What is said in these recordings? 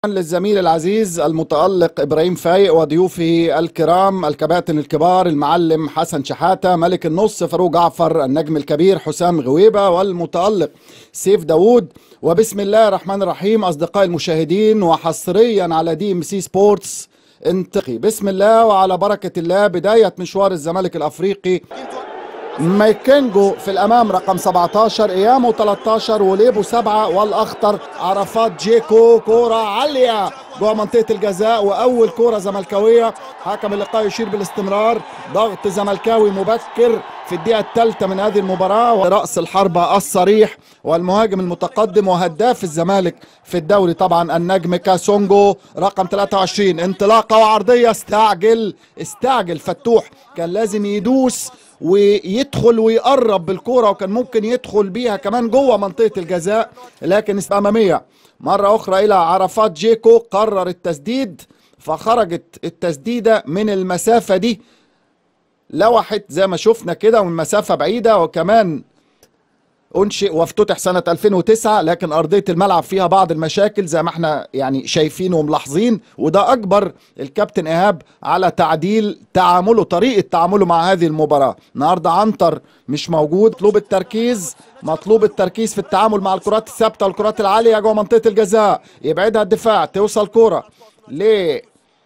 للزميل العزيز المتألق إبراهيم فايق وضيوفه الكرام الكباتن الكبار المعلم حسن شحاتة ملك النص فاروق جعفر النجم الكبير حسام غويبة والمتألق سيف داوود وبسم الله الرحمن الرحيم أصدقائي المشاهدين وحصريا على دي ام سي سبورتس انتقي بسم الله وعلى بركة الله بداية مشوار الزمالك الأفريقي مايكينجو في الامام رقم 17 ايامو 13 وليبو 7 والاخطر عرفات جيكو كوره عاليه جوه منطقه الجزاء واول كوره زملكاويه حكم اللقاء يشير بالاستمرار ضغط زملكاوي مبكر في الدقيقه الثالثه من هذه المباراه وراس الحربه الصريح والمهاجم المتقدم وهداف الزمالك في الدوري طبعا النجم كاسونجو رقم 23 انطلاقه وعرضيه استعجل استعجل فتوح كان لازم يدوس ويدخل ويقرب بالكوره وكان ممكن يدخل بيها كمان جوه منطقه الجزاء لكن اماميه مره اخرى الى عرفات جيكو قرر التسديد فخرجت التسديده من المسافه دي لوحت زي ما شفنا كده ومن مسافه بعيده وكمان انشئ وافتتح سنه 2009 لكن ارضيه الملعب فيها بعض المشاكل زي ما احنا يعني شايفين وملاحظين وده اكبر الكابتن ايهاب على تعديل تعامله طريقه تعامله مع هذه المباراه النهارده عنتر مش موجود مطلوب التركيز مطلوب التركيز في التعامل مع الكرات الثابته والكرات العاليه جوه منطقه الجزاء يبعدها الدفاع توصل كوره ل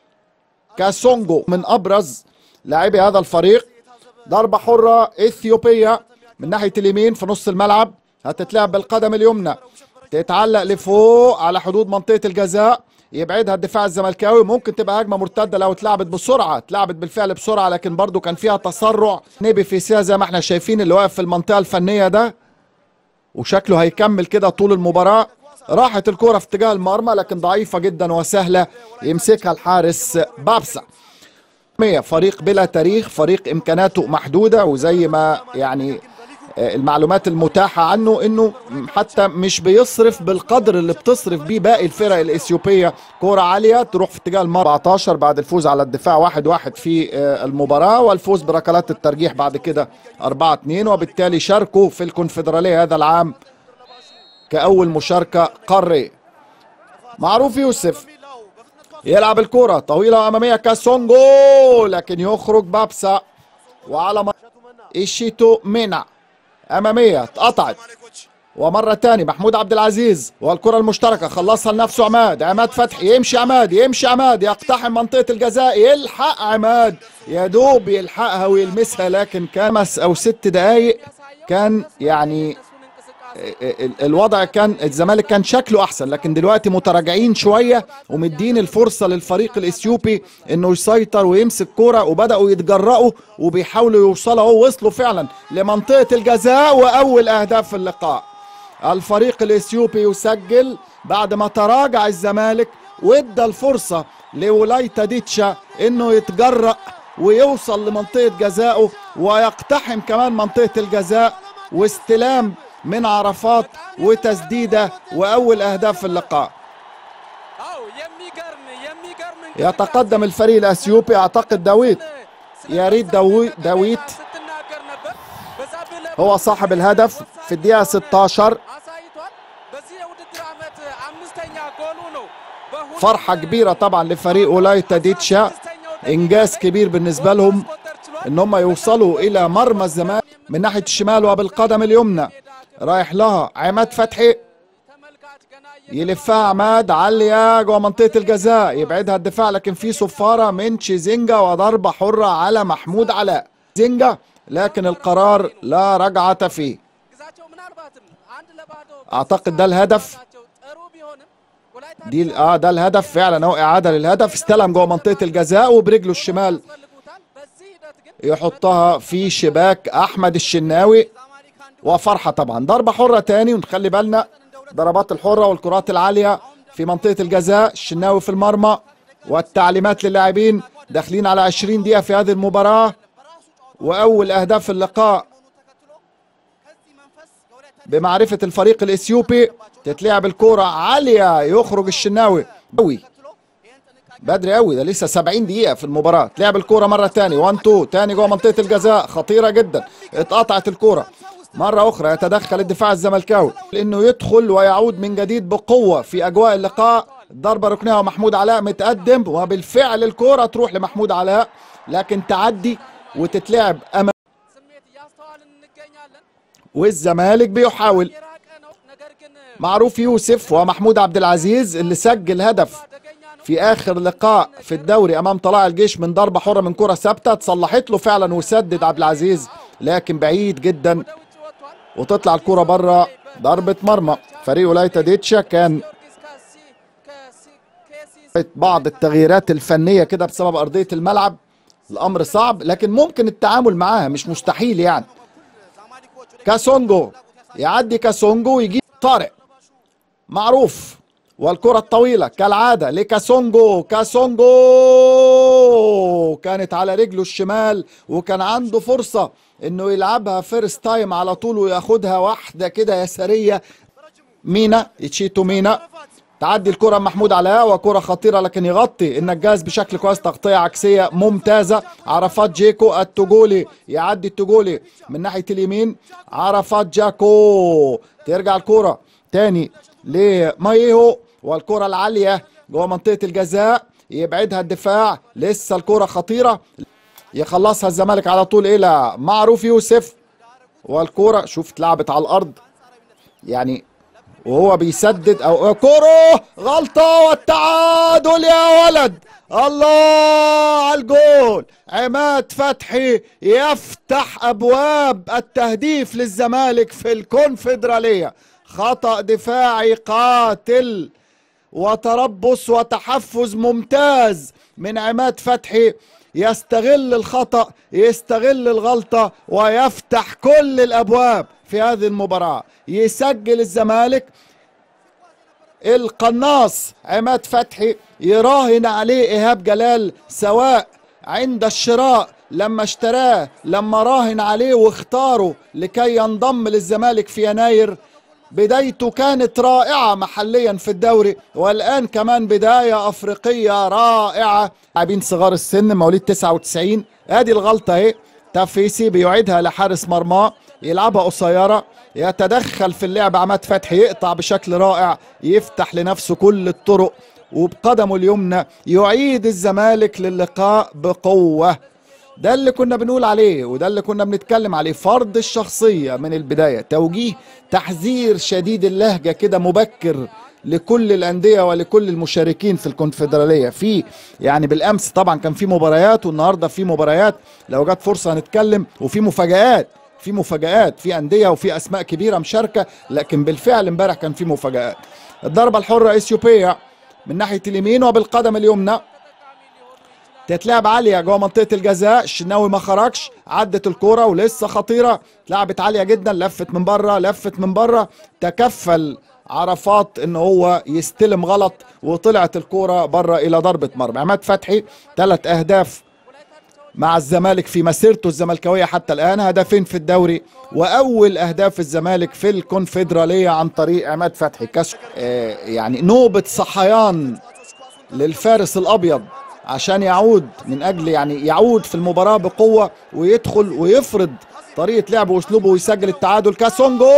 كاسونجو من ابرز لاعبي هذا الفريق ضربه حره اثيوبيه من ناحيه اليمين في نص الملعب هتتلعب بالقدم اليمنى تتعلق لفوق على حدود منطقه الجزاء يبعدها الدفاع الزملكاوي ممكن تبقى هجمه مرتده لو اتلعبت بسرعه اتلعبت بالفعل بسرعه لكن برضو كان فيها تسرع نبي فيسيا زي ما احنا شايفين اللي واقف في المنطقه الفنيه ده وشكله هيكمل كده طول المباراه راحت الكرة في اتجاه المرمى لكن ضعيفة جدا وسهلة يمسكها الحارس بابسا فريق بلا تاريخ فريق امكاناته محدودة وزي ما يعني المعلومات المتاحة عنه انه حتى مش بيصرف بالقدر اللي بتصرف بيه باقي الفرق الاثيوبية كورة عالية تروح في اتجاه المرمى 14 بعد الفوز على الدفاع 1 1 في المباراة والفوز بركلات الترجيح بعد كده 4 2 وبالتالي شاركوا في الكونفدرالية هذا العام كأول مشاركة قارية معروف يوسف يلعب الكرة طويلة أمامية كاسونجو لكن يخرج بابسا وعلى إيشيتو مينا أمامية اتقطعت ومرة تاني محمود عبد العزيز والكرة المشتركة خلصها لنفسه عماد عماد فتحي يمشي عماد يمشي عماد يقتحم منطقة الجزاء يلحق عماد يا دوب يلحقها ويلمسها لكن كان خمس أو ست دقايق كان يعني الوضع كان الزمالك كان شكله احسن لكن دلوقتي متراجعين شويه ومدين الفرصه للفريق الاثيوبي انه يسيطر ويمسك كوره وبداوا يتجرأوا وبيحاولوا يوصلوا اهو وصلوا فعلا لمنطقه الجزاء واول اهداف في اللقاء الفريق الاثيوبي يسجل بعد ما تراجع الزمالك وادى الفرصه لولايتا ديتشا انه يتجرأ ويوصل لمنطقه جزائه ويقتحم كمان منطقه الجزاء واستلام من عرفات وتسديدة وأول أهداف في اللقاء يتقدم الفريق الأثيوبي أعتقد داويت يا ريت داويت هو صاحب الهدف في الدقيقة 16 فرحة كبيرة طبعا لفريق ولايتا ديتشا إنجاز كبير بالنسبة لهم إن هم يوصلوا إلى مرمى الزمالك من ناحية الشمال وبالقدم اليمنى رايح لها عماد فتحي يلفها عماد عالية جوه منطقة الجزاء يبعدها الدفاع لكن في صفارة من تشيزينجا وضربة حرة على محمود علاء زينجا لكن القرار لا رجعة فيه اعتقد ده الهدف دي اه ده الهدف فعلا هو اعادة للهدف استلم جوه منطقة الجزاء وبرجله الشمال يحطها في شباك احمد الشناوي وفرحة طبعا ضربة حرة تاني ونخلي بالنا ضربات الحرة والكرات العالية في منطقة الجزاء الشناوي في المرمى والتعليمات للاعبين داخلين على 20 دقيقة في هذه المباراة وأول أهداف اللقاء بمعرفة الفريق الإثيوبي تتلعب الكرة عالية يخرج الشناوي قوي بدري قوي ده لسه 70 دقيقة في المباراة تلعب الكرة مرة تاني 1 2 تاني جوه منطقة الجزاء خطيرة جدا اتقطعت الكرة مرة أخرى يتدخل الدفاع الزملكاوي لأنه يدخل ويعود من جديد بقوة في أجواء اللقاء ضربة ركنية ومحمود علاء متقدم وبالفعل الكرة تروح لمحمود علاء لكن تعدي وتتلعب أمام والزمالك بيحاول معروف يوسف ومحمود عبد العزيز اللي سجل هدف في اخر لقاء في الدوري امام طلائع الجيش من ضربه حره من كره ثابته اتصلحت له فعلا وسدد عبد العزيز لكن بعيد جدا وتطلع الكره بره ضربه مرمى فريق ولايتا ديتشا كان بعض التغييرات الفنيه كده بسبب ارضيه الملعب الامر صعب لكن ممكن التعامل معاها مش مستحيل يعني كاسونجو يعدي كاسونجو ويجيب طارق معروف والكرة الطويلة كالعادة لكاسونجو كاسونجو كانت على رجله الشمال وكان عنده فرصة انه يلعبها فيرست تايم على طول وياخدها واحدة كده يسارية مينا يتشيتو مينا تعدي الكرة محمود علاء وكرة خطيرة لكن يغطي النجاز بشكل كويس تغطية عكسية ممتازة عرفات جيكو التجولي يعدي التجولي من ناحية اليمين عرفات جاكو ترجع الكرة تاني لمايهو والكرة العالية جوه منطقة الجزاء يبعدها الدفاع لسه الكرة خطيرة يخلصها الزمالك على طول إلى معروف يوسف والكرة شوف اتلعبت على الأرض يعني وهو بيسدد او كرة غلطة والتعادل يا ولد الله على الجول عماد فتحي يفتح ابواب التهديف للزمالك في الكونفدرالية خطأ دفاعي قاتل وتربص وتحفز ممتاز من عماد فتحي يستغل الخطأ يستغل الغلطة ويفتح كل الأبواب في هذه المباراة يسجل الزمالك القناص عماد فتحي يراهن عليه إيهاب جلال سواء عند الشراء لما اشتراه لما راهن عليه واختاره لكي ينضم للزمالك في يناير بدايته كانت رائعة محليا في الدوري والآن كمان بداية أفريقية رائعة لاعبين صغار السن مواليد 99 ادي الغلطة اهي تفيسي بيعيدها لحارس مرماه يلعبها قصيرة يتدخل في اللعب عماد فتحي يقطع بشكل رائع يفتح لنفسه كل الطرق وبقدمه اليمنى يعيد الزمالك للقاء بقوة ده اللي كنا بنقول عليه وده اللي كنا بنتكلم عليه فرض الشخصية من البداية توجيه تحذير شديد اللهجة كده مبكر لكل الأندية ولكل المشاركين في الكونفدرالية في يعني بالأمس طبعا كان في مباريات والنهاردة في مباريات لو جت فرصة هنتكلم وفي مفاجآت في مفاجآت في أندية وفي أسماء كبيرة مشاركة لكن بالفعل امبارح كان في مفاجآت الضربة الحرة إثيوبيا من ناحية اليمين وبالقدم اليمنى تتلعب عالية جوه منطقة الجزاء الشناوي ما خرجش عدت الكرة ولسه خطيرة لعبت عالية جدا لفت من بره لفت من بره تكفل عرفات ان هو يستلم غلط وطلعت الكرة بره الى ضربة مرمى عماد فتحي ثلاث اهداف مع الزمالك في مسيرته الزملكاوية حتى الآن هدفين في الدوري وأول أهداف الزمالك في الكونفدرالية عن طريق عماد فتحي كاس آه يعني نوبة صحيان للفارس الأبيض عشان يعود من أجل يعني يعود في المباراة بقوة ويدخل ويفرض طريقة لعبه وأسلوبه ويسجل التعادل كاسونجو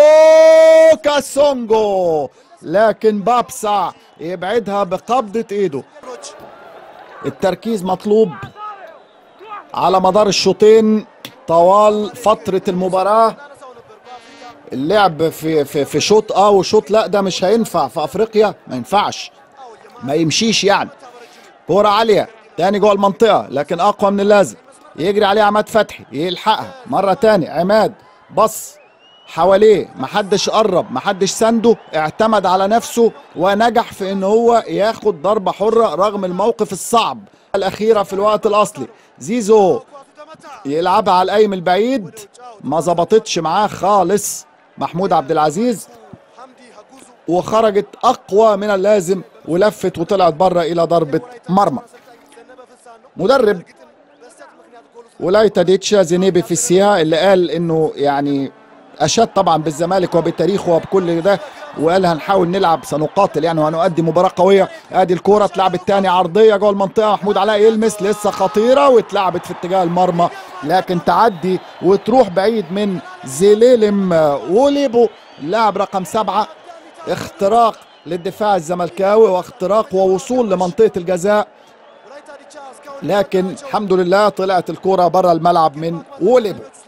كاسونجو لكن بابسع يبعدها بقبضة إيده التركيز مطلوب على مدار الشوطين طوال فترة المباراة اللعب في في في شوط اه وشوط لا ده مش هينفع في افريقيا ما ينفعش ما يمشيش يعني كورة عالية تاني جوه المنطقة لكن اقوى من اللازم يجري عليه عماد فتحي يلحقها مرة تاني عماد بص حواليه محدش قرب محدش سنده اعتمد على نفسه ونجح في ان هو ياخد ضربة حرة رغم الموقف الصعب الأخيرة في الوقت الأصلي زيزو يلعبها على القايم البعيد ما ظبطتش معاه خالص محمود عبد العزيز وخرجت أقوى من اللازم ولفت وطلعت بره إلى ضربة مرمى مدرب ولايتا ديتشا زينيبي في السيا اللي قال انه يعني اشاد طبعا بالزمالك وبتاريخه وبكل ده وقال هنحاول نلعب سنقاتل يعني وهنؤدي مباراه قويه ادي الكوره اتلعبت تاني عرضيه جوه المنطقه محمود علاء يلمس لسه خطيره واتلعبت في اتجاه المرمى لكن تعدي وتروح بعيد من زيليلم ووليبو اللاعب رقم سبعه اختراق للدفاع الزملكاوي واختراق ووصول لمنطقة الجزاء لكن الحمد لله طلعت الكرة برا الملعب من ووليبو